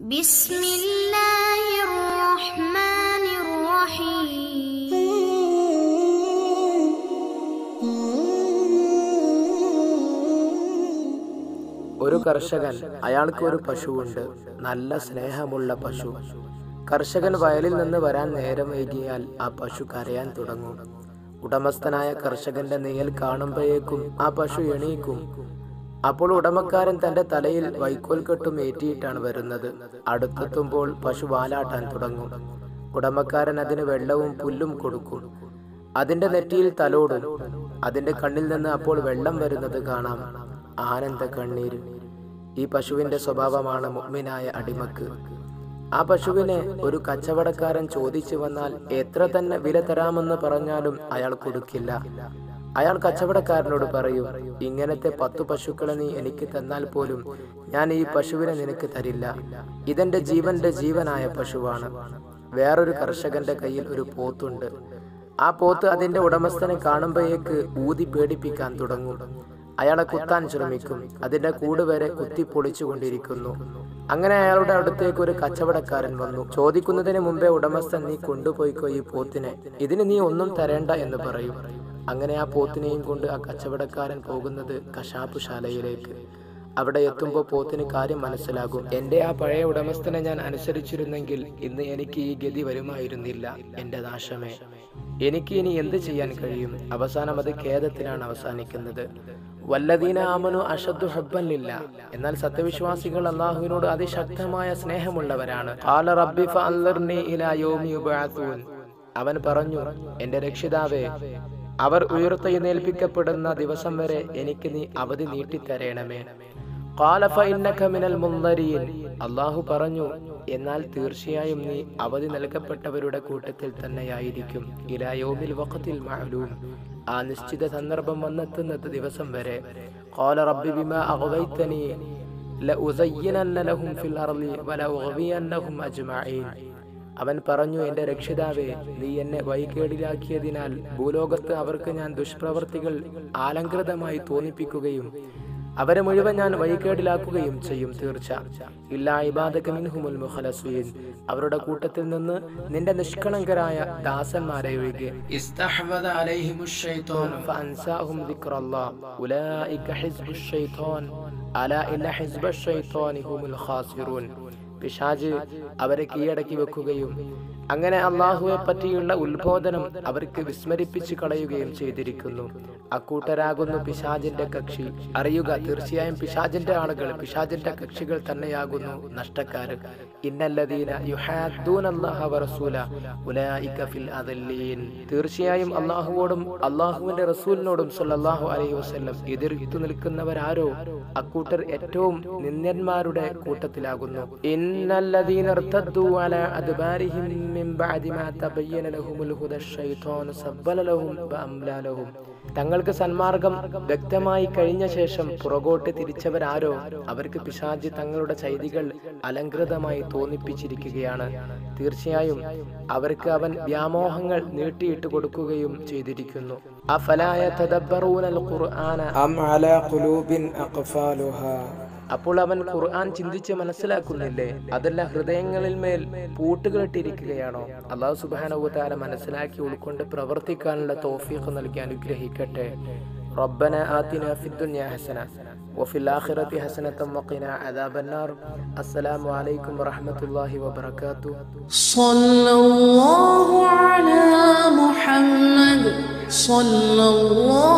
بسم الله الرحمن الرحيم ഒരു കർഷകൻ അയാൾക്ക് ഒരു പശുവുണ്ട് നല്ല സ്നേഹമുള്ള പശു കർഷകൻ വയലിൽ നിന്ന് വരാൻ നേരം വൈകിയാൽ ആ പശു കരയാൻ തുടങ്ങും ഉടമസ്ഥനായ കർഷകന്റെ നെയ്യൽ കാണുമ്പോഴേക്കും ആ പശു എണീക്കും അപ്പോൾ ഉടമക്കാരൻ തന്റെ തലയിൽ വൈക്കോൽ കെട്ടും ഏറ്റിയിട്ടാണ് വരുന്നത് അടുത്തെത്തുമ്പോൾ പശു വാലാട്ടാൻ തുടങ്ങും ഉടമക്കാരൻ അതിന് വെള്ളവും പുല്ലും കൊടുക്കും അതിന്റെ നെറ്റിയിൽ തലോടും അതിന്റെ കണ്ണിൽ നിന്ന് അപ്പോൾ വെള്ളം വരുന്നത് കാണാം ആനന്ദ കണ്ണീര് ഈ പശുവിന്റെ സ്വഭാവമാണ് മുഗ്മിനായ അടിമക്ക് ആ പശുവിനെ ഒരു കച്ചവടക്കാരൻ ചോദിച്ചു വന്നാൽ എത്ര തന്നെ വില തരാമെന്ന് പറഞ്ഞാലും അയാൾ കൊടുക്കില്ല അയാൾ കച്ചവടക്കാരനോട് പറയും ഇങ്ങനത്തെ പത്തു പശുക്കളെ നീ എനിക്ക് തന്നാൽ പോലും ഞാൻ ഈ പശുവിനെ നിനക്ക് തരില്ല ഇതെന്റെ ജീവന്റെ ജീവനായ പശുവാണ് വേറൊരു കർഷകന്റെ കയ്യിൽ ഒരു പോത്തുണ്ട് ആ പോത്ത് അതിന്റെ ഉടമസ്ഥനെ കാണുമ്പോഴേക്ക് ഊതി പേടിപ്പിക്കാൻ തുടങ്ങും അയാളെ കുത്താൻ ശ്രമിക്കും അതിന്റെ കൂട് വരെ കുത്തി പൊളിച്ചുകൊണ്ടിരിക്കുന്നു അങ്ങനെ അയാളുടെ അടുത്തേക്ക് ഒരു കച്ചവടക്കാരൻ വന്നു ചോദിക്കുന്നതിന് മുമ്പേ ഉടമസ്ഥൻ നീ കൊണ്ടുപോയിക്കോ ഈ പോത്തിനെ ഇതിന് നീ ഒന്നും തരേണ്ട എന്ന് പറയും അങ്ങനെ ആ പോത്തിനെയും കൊണ്ട് ആ കച്ചവടക്കാരൻ പോകുന്നത് കശാപ്പുശാലയിലേക്ക് അവിടെ എത്തുമ്പോൾ പോത്തിന് കാര്യം മനസ്സിലാകും എന്റെ ആ പഴയ ഉടമസ്ഥനെ ഞാൻ അനുസരിച്ചിരുന്നെങ്കിൽ ഇന്ന് എനിക്ക് ഈ ഗതി വരുമായിരുന്നില്ല എന്റെ നാശമേ എനിക്ക് ഇനി എന്ത് ചെയ്യാൻ കഴിയും അവസാനം അത് ഖേദത്തിലാണ് അവസാനിക്കുന്നത് വല്ലദീന ആമനു അഷദ്ദു ഹബ്ബല്ലില്ല എന്നാൽ സത്യവിശ്വാസികൾ അള്ളാഹുവിനോട് അതിശക്തമായ സ്നേഹമുള്ളവരാണ് ഖാല റബ്ബി ഫഅൻദിർനി ഇലാ യൗമി യുബ്അസൂൻ അവൻ പറഞ്ഞു എന്റെ രക്ഷിതാവേ അവർ ഉയർത്തെഴുന്നേൽപ്പിക്കപ്പെടുന്ന ദിവസം വരെ എനിക്ക് നീ അവധി നീട്ടിത്തരേണമേ ഖാല ഫഇന്നക മിനൽ മുൻദരീൻ അള്ളാഹു പറഞ്ഞു എന്നാൽ തീർച്ചയായും നീ അവധി നൽകപ്പെട്ടവരുടെ കൂട്ടത്തിൽ തന്നെയായിരിക്കും ഇലാ യൗമിൽ വഖത്തിൽ മഅലൂം ആ നിശ്ചിത സന്ദർഭം വന്നെത്തുന്നത് ദിവസം വരെ ഖാല റബ്ബി ബിമാ അഗ്വൈതനി ലഉസയ്യിനന്ന ലഹും ഫിൽ അർളി വലഉഗ്വിയന്നഹും അജ്മഈൻ അവൻ പറഞ്ഞു എന്റെ രക്ഷിതാവേ നീ എന്നെ വൈകേടിലാക്കിയതിനാൽ ഭൂലോകത്ത് അവർക്ക് ഞാൻ ദുഷ്പ്രവർത്തികൾ ആലങ്കൃതമായി തോന്നിപ്പിക്കുകയും അവരെ മുഴുവൻ ഞാൻ വൈകേടിലാക്കുകയും ചെയ്യും തീർച്ച ഇല്ലാ ഇബാദക മിൻഹുമുൽ മുഖലസ്വീൻ അവരുടെ കൂട്ടത്തിൽ നിന്ന് നിന്റെ നിഷ്കളങ്കരായ ദാസന്മാരെ ഒഴികെ ഇസ്തഹ്വദ അലൈഹിമുശ് ശൈത്വാൻ ഫഅൻസാഹും ദിക്റല്ലാഹ് ഉലൈക ഹിസ്ബുശ് ശൈത്വാൻ അലാ ഇന്ന ഹിസ്ബശ് ശൈത്വാനി ഹുമുൽ ഖാസിറൂൻ പിശാജ് അവരെ കീഴടക്കി വെക്കുകയും അങ്ങനെ അള്ളാഹുവെ പറ്റിയുള്ള ഉത്ബോധനം അവർക്ക് വിസ്മരിപ്പിച്ചു കളയുകയും ചെയ്തിരിക്കുന്നു അക്കൂട്ടരാകുന്നു പിശാജിന്റെ കക്ഷി അറിയുക തീർച്ചയായും പിശാജിന്റെ ആളുകൾ പിശാജിന്റെ കക്ഷികൾ തന്നെയാകുന്നു നഷ്ടക്കാര് ഇന്നല്ലദീന യുഹാദ്ദൂന അല്ലാഹ വറസൂല ഉലൈക ഫിൽ അദല്ലീൻ തീർച്ചയായും അള്ളാഹുവോടും അള്ളാഹുവിന്റെ റസൂലിനോടും സല്ലല്ലാഹു അലൈഹി വസല്ലം എതിർത്തു നിൽക്കുന്നവരാരോ അക്കൂട്ടർ ഏറ്റവും നിന്ദ്യന്മാരുടെ കൂട്ടത്തിലാകുന്നു ഇന്നല്ലദീന ഇർതദ്ദു അലാ അദ്ബാരിഹിം മിൻ ബഅദി മാ തബയ്യന ലഹുമുൽ ഹുദ ശൈത്വാനു സബ്ബല ലഹും വഅംലാ ലഹും തങ്ങൾക്ക് സന്മാർഗം വ്യക്തമായി കഴിഞ്ഞ ശേഷം പുറകോട്ട് തിരിച്ചവരാരോ അവർക്ക് പിശാജ് തങ്ങളുടെ ചൈതികൾ അലങ്കൃതമായി തോന്നിപ്പിച്ചിരിക്കുകയാണ് തീർച്ചയായും അവർക്ക് അവൻ വ്യാമോഹങ്ങൾ നീട്ടിയിട്ട് കൊടുക്കുകയും ചെയ്തിരിക്കുന്നു അഫലായ തദബ്ബറൂനൽ ഖുർആന അം അലാ ഖുലൂബിൻ അഖ്ഫാലുഹാ അപ്പോൾ അവൻ ഖുർആൻ ചിന്തിച്ച് മനസ്സിലാക്കുന്നില്ലേ അതല്ല ഹൃദയങ്ങളിൽ മേൽ പൂട്ടുകെട്ടിരിക്കുകയാണോ അള്ളാഹു സുബാനവുതാല മനസ്സിലാക്കി ഉൾക്കൊണ്ട് പ്രവർത്തിക്കാനുള്ള തോഫീഖ് നൽകി അനുഗ്രഹിക്കട്ടെ ربنا آتنا في الدنيا حسنة وفي الآخرة حسنة وقنا عذاب النار السلام عليكم ورحمة الله وبركاته صلى الله على محمد صلى الله